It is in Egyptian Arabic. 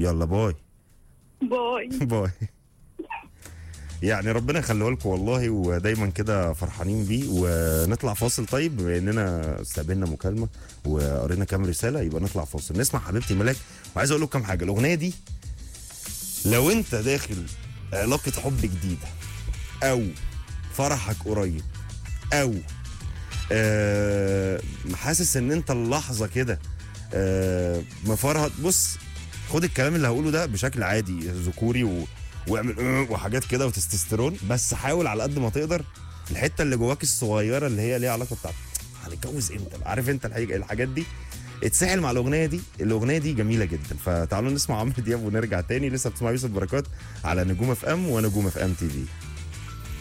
يلا باي باي باي يعني ربنا يخليه لكم والله ودايما كده فرحانين بيه ونطلع فاصل طيب بما اننا استقبلنا مكالمه وقرينا كام رساله يبقى نطلع فاصل نسمع حبيبتي ملاك وعايز اقول لكم كام حاجه الاغنيه دي لو انت داخل علاقه حب جديده او فرحك قريب او آه حاسس ان انت اللحظه كده آه مفرهد بص خد الكلام اللي هقوله ده بشكل عادي ذكوري و... واعمل آه وحاجات كده وتستوستيرون بس حاول على قد ما تقدر الحته اللي جواك الصغيره اللي هي ليها علاقه بتاعت هنتجوز امتى عارف انت الحاجة الحاجات دي اتسحل مع الاغنيه دي الاغنيه دي جميله جدا فتعالوا نسمع عمرو دياب ونرجع تاني لسه بتسمع يوسف بركات على نجوم اف ام ونجوم اف ام تي في